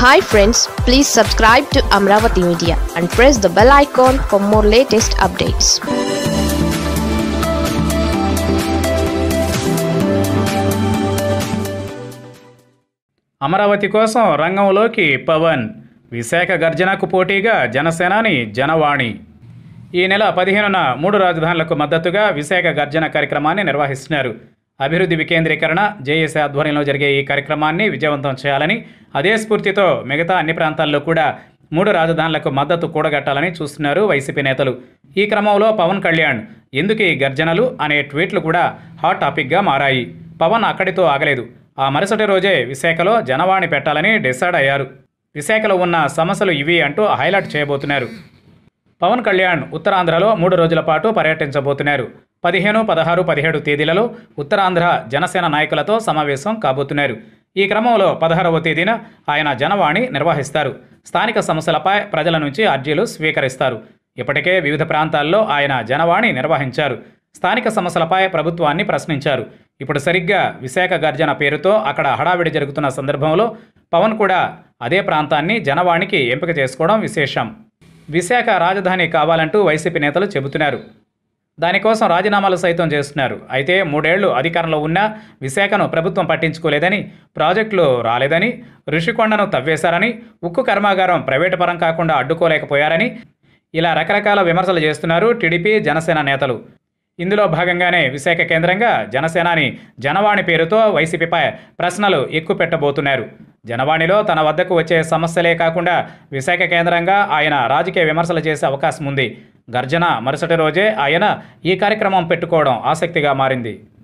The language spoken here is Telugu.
hi friends please subscribe to Amaravati media and press the bell icon for more latest updates Amaravati కోసం రంగంలోకి పవన్ విశాఖ గర్జనకు పోటీగా జనసేనాని జనవాణి ఈ నెల పదిహేనున మూడు రాజధానులకు మద్దతుగా విశాఖ గర్జన కార్యక్రమాన్ని నిర్వహిస్తున్నారు అభివృద్ధి వికేంద్రీకరణ జేఏసీ ఆధ్వర్యంలో జరిగే ఈ కార్యక్రమాన్ని విజయవంతం చేయాలని అదే స్ఫూర్తితో మిగతా అన్ని ప్రాంతాల్లో కూడా మూడు రాజధానులకు మద్దతు కూడగట్టాలని చూస్తున్నారు వైసీపీ నేతలు ఈ క్రమంలో పవన్ కళ్యాణ్ ఎందుకు ఈ గర్జనలు అనే ట్వీట్లు కూడా హాట్ టాపిక్గా మారాయి పవన్ అక్కడితో ఆగలేదు ఆ మరుసటి రోజే విశాఖలో జనవాణి పెట్టాలని డిసైడ్ అయ్యారు విశాఖలో ఉన్న సమస్యలు ఇవి అంటూ హైలైట్ చేయబోతున్నారు పవన్ కళ్యాణ్ ఉత్తరాంధ్రలో మూడు రోజుల పాటు పర్యటించబోతున్నారు పదిహేను పదహారు పదిహేడు తేదీలలో ఉత్తరాంధ్ర జనసేన నాయకులతో సమావేశం కాబోతున్నారు ఈ క్రమంలో పదహారవ తేదీన ఆయన జనవాణి నిర్వహిస్తారు స్థానిక సమస్యలపై ప్రజల నుంచి అర్జీలు స్వీకరిస్తారు ఇప్పటికే వివిధ ప్రాంతాల్లో ఆయన జనవాణి నిర్వహించారు స్థానిక సమస్యలపై ప్రభుత్వాన్ని ప్రశ్నించారు ఇప్పుడు సరిగ్గా విశాఖ గర్జన పేరుతో అక్కడ హడావిడి జరుగుతున్న సందర్భంలో పవన్ కూడా అదే ప్రాంతాన్ని జనవాణికి ఎంపిక చేసుకోవడం విశేషం విశాఖ రాజధాని కావాలంటూ వైసీపీ నేతలు చెబుతున్నారు దానికోసం రాజీనామాలు సైతం చేస్తున్నారు అయితే మూడేళ్లు అధికారంలో ఉన్నా విశాఖను ప్రభుత్వం పట్టించుకోలేదని ప్రాజెక్టులు రాలేదని ఋషికొండను తవ్వేశారని ఉక్కు కర్మాగారం ప్రైవేటు పరం కాకుండా అడ్డుకోలేకపోయారని ఇలా రకరకాల విమర్శలు చేస్తున్నారు టీడీపీ జనసేన నేతలు ఇందులో భాగంగానే విశాఖ కేంద్రంగా జనసేనాని జనవాణి పేరుతో వైసీపీపై ప్రశ్నలు ఎక్కువ పెట్టబోతున్నారు జనవాణిలో తన వద్దకు వచ్చే సమస్యలే కాకుండా విశాఖ కేంద్రంగా ఆయన రాజకీయ విమర్శలు చేసే అవకాశం ఉంది గర్జన మరుసటి రోజే ఆయన ఈ కార్యక్రమం పెట్టుకోవడం ఆసక్తిగా మారింది